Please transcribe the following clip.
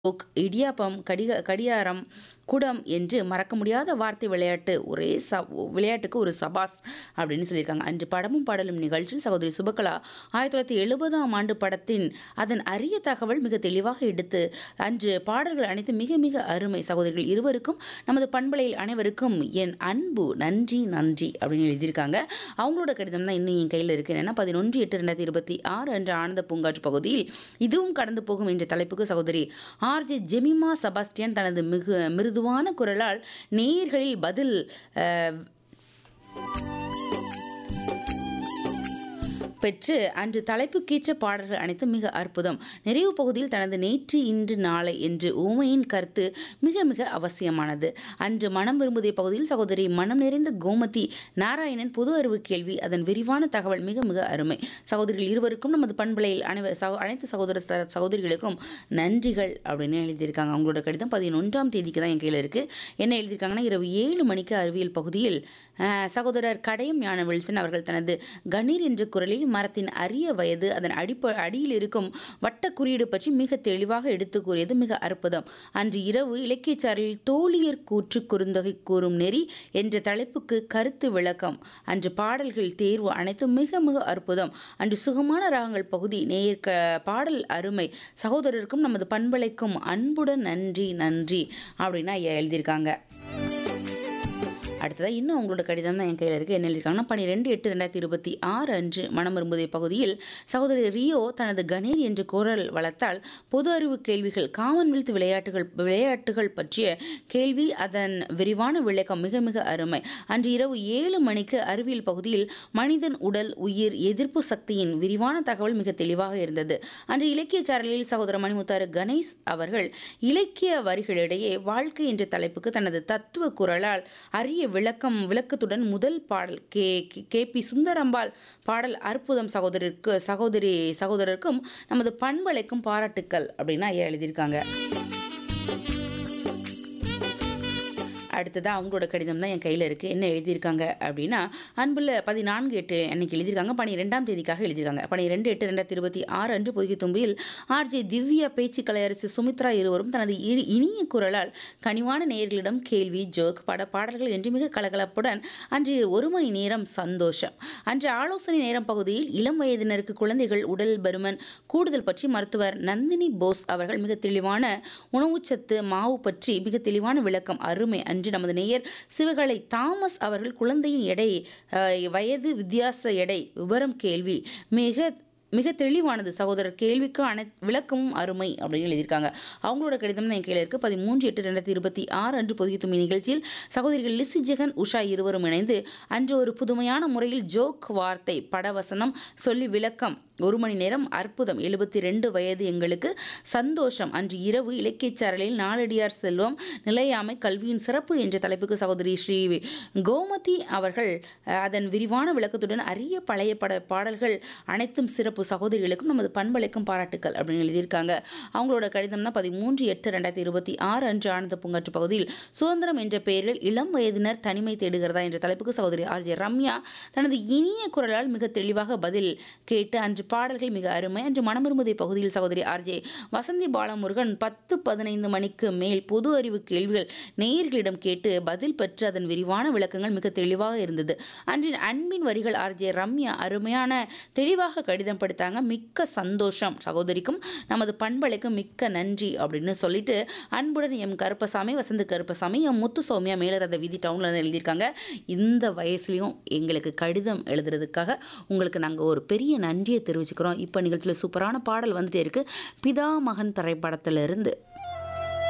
Coke, idiyappam, கடிக கடியாரம், குடம் என்று மறக்க முடியாத வார்த்தை விளையாட்டு ஒரே ச விளையாட்டுக்கு ஒரு சபாஸ் அப்படின்னு சொல்லியிருக்காங்க. அன்று படமும் பாடலும் நிகழ்ச்சியில் சகோதரி சுபகலா 1970ஆம் ஆண்டு படத்தின் அதன் அரிய தகவல் மிக தெளிவாக எடுத்து அன்று பாடல்கள் அனைத்தும் மிக மிக அருமை. சகோதரிகள் இருவருக்கும் நமது பண்பலையில் அனைவருக்கும் என் அன்பு நன்றி நன்றி அப்படின்னு எழுதியிருக்காங்க. அவங்களோட கடிதம் தான் இன்னும் என் கையில இருக்கு. என்னன்னா 11/8/2026 அன்று ஆனந்த பூங்காற்று பகுதியில் இதுவும் கடந்து போகும் என்ற தலைப்புக்கு சகோதரி ஆர்.ஜே. ஜெமிமா செபாஸ்டியன் தனது மிகு மிருதுவான குரலால் நேயர்களில் பதில் அ பெற்று அன்று தலைப்புக்கேற்ற பாடல்கள் அனைத்தும் மிக அற்புதம். நிறைவு பகுதியில் தனது நேற்று இன்று நாளை என்று உவமையின் கருத்து மிக மிக அவசியமானது. அன்று மனம் விரும்புதே பகுதியில் சகோதரி மனம் நிறைந்த கோமதி நாராயணன் பொது அறிவு கேள்வி அதன் விரிவான தகவல் மிக மிக அருமை. சகோதரிகள் இருவருக்கும் நமது பண்பலையில் அனைவ சகோ அனைத்து சகோதர ச சகோதரிகளுக்கும் நன்றிகள் அப்படின்னு எழுதியிருக்காங்க. அவங்களோட கடிதம் 11ஆம் தேதிக்கு தான் என் கையில இருக்கு. என்ன எழுதியிருக்காங்கன்னா இரவு 7 மணிக்கு அறிவியல் பகுதியில் அ சகோதரர் கடையம் ஞான வில்சன் அவர்கள் தனது கணீர் என்ற குரலில் மரத்தின் அரிய வயது அதன் அடிப்ப அடியில் இருக்கும் வட்டக் குறியீடு பற்றி மிக தெளிவாக எடுத்துக் கூறியது மிக அற்புதம். அன்று இரவு இலக்கியச்சாரலில் தோழியர் கூற்று குறுந்தொகை கூறும் நெறி என்ற தலைப்புக்கு கருத்து விளக்கம். அன்று பாடல்கள் தேர்வு அனைத்தும் மிக மிக அற்புதம். அன்று சுகமான ராகங்கள் பகுதி நேயர் க பாடல் அருமை. சகோதரருக்கும் நமது பண்பலைக்கும் அன்புடன் நன்றி நன்றி அப்படின்னு ஐயா எழுதியிருக்காங்க. அடுத்ததா இன்னும் அவங்களோட கடிதம் தான் என் கையில இருக்கு. என்ன எழுதியிருக்காங்கன்னா 12/8/2026 அன்று மனம் விரும்புதே பகுதியில் சகோதரி ரியோ தனது கணீர் என்ற குரல் வளத்தால் பொது அறிவு கேள்விகள் காமன்வெல்த் விளையாட்டுகள் விளையாட்டுகள் பற்றிய கேள்வி அதன் விரிவான விளக்கம் மிக மிக அருமை. அன்று இரவு 7 மணிக்கு அறிவியல் பகுதியில் மனிதன் உடல் உயிர் எதிர்ப்பு சக்தியின் விரிவான தகவல் மிக தெளிவாக இருந்தது. அன்று இலக்கியச்சாரலில் சகோதரர் மணிமுத்தாறு கணேஷ் அவர்கள் இலக்கிய வரிகளிடையே வாழ்க்கை என்ற தலைப்புக்கு தனது தத்துவ குரலால் அரிய விளக்கம் விளக்கத்துடன் முதல் பாடல் கே கே. பி. சுந்தரம்பாள் பாடல் அற்புதம் சகோதரருக்கு சகோதரி சகோதரருக்கும் நமது பண்பலைக்கும் பாராட்டுக்கள் அப்படின்னு ஐயா எழுதியிருக்காங்க. அடுத்ததா அவங்களோட கடிதம் தான் என் கையில இருக்கு. என்ன எழுதியிருக்காங்க அப்படின்னா அன்புள்ள 14/8 அன்னைக்கு எழுதியிருக்காங்க. 12ஆம் தேதிக்காக எழுதியிருக்காங்க. 12/8/2026 அன்று பொதிகை தும்பியில் ஆர்.ஜே. திவ்யா பேச்சு கலையரசி சுமித்ரா இருவரும் தனது இ இனிய குரலால் கனிவான நேயர்களிடம் கேள்வி ஜோக் பட பாடல்கள் என்று மிக கலகலப்புடன் அன்று ஒரு மணி நேரம் சந்தோஷம். அன்று ஆலோசனை நேரம் பகுதியில் இளம் வயதினருக்கு குழந்தைகள் உடல் பருமன் கூடுதல் பற்றி மருத்துவர் நந்தினி போஸ் அவர்கள் மிக தெளிவான உணவுச்சத்து மாவு பற்றி மிக தெளிவான விளக்கம் அருமை. அன்று நமது நேயர் சிவகலை தாமஸ் அவர்கள் குழந்தையின் எடை அ வயது வித்தியாச எடை விபரம் கேள்வி மிக மிக தெளிவானது சகோதரர் கேள்விக்கு அனை விளக்கமும் அருமை அப்படின்னு எழுதியிருக்காங்க. அவங்களோட கடிதம் தான் என் கையில இருக்கு. 13/8/2026 அன்று பொதிகை தும்பி நிகழ்ச்சியில் சகோதரிகள் லிஸி ஜெகன் உஷா இருவரும் இணைந்து அன்று ஒரு புதுமையான முறையில் ஜோக் வார்த்தை படவசனம் சொல்லி விளக்கம் ஒரு மணி நேரம் அற்புதம். 72 வயது எங்களுக்கு சந்தோஷம். அன்று இரவு இலக்கியச்சாரலில் நாலடியார் செல்வம் நிலையாமை கல்வியின் சிறப்பு என்ற தலைப்புக்கு சகோதரி ஸ்ரீ கோமதி அவர்கள் அதன் விரிவான விளக்கத்துடன் அரிய பழைய பட பாடல்கள் அனைத்தும் சிறப்பு. சகோதரிகளுக்கும் நமது பண்பலைக்கும் பாராட்டுக்கள் அப்படின்னு எழுதியிருக்காங்க. அவங்களோட கடிதம் தான் 13/8/2026 அன்று ஆனந்த பூங்காற்று பகுதியில் சுதந்திரம் என்ற பெயரில் இளம் வயதினர் தனிமை தேடுகிறதா என்ற தலைப்புக்கு சகோதரி ஆர்.ஜே. ரம்யா தனது இனிய குரலால் மிக தெளிவாக பதில் கேட்டு அன்று பாடல்கள் மிக அருமை. அன்று மனம் விரும்புதே பகுதியில் சகோதரி ஆர்.ஜே. வசந்தி பாலமுருகன் 10:15 மணிக்கு மேல் பொது அறிவு கேள்விகள் நேயர்களிடம் கேட்டு பதில் பெற்று அதன் விரிவான விளக்கங்கள் மிக தெளிவாக இருந்தது. அன்றின் அன்பின் வரிகள் ஆர்.ஜே. ரம்யா அருமையான தெளிவாக கடிதம் படித்தாங்க. மிக்க சந்தோஷம். சகோதரிக்கும் நமது பண்பலைக்கும் மிக்க நன்றி அப்படின்னு சொல்லிட்டு அன்புடன் எம் கருப்பசாமி வசந்த் கருப்பசாமி எம் முத்து சௌமியா மேலரத வீதி டவுன்ல இருந்து எழுதியிருக்காங்க. இந்த வயசுலயும் எங்களுக்கு கடிதம் எழுதுறதுக்காக உங்களுக்கு நாங்க ஒரு பெரிய நன்றிய தெரிவிச்சுக்கிறோம். இப்ப நிகழ்ச்சியில சூப்பரான பாடல் வந்துட்டே இருக்கு. பிதா மகன் திரைப்படத்திலிருந்து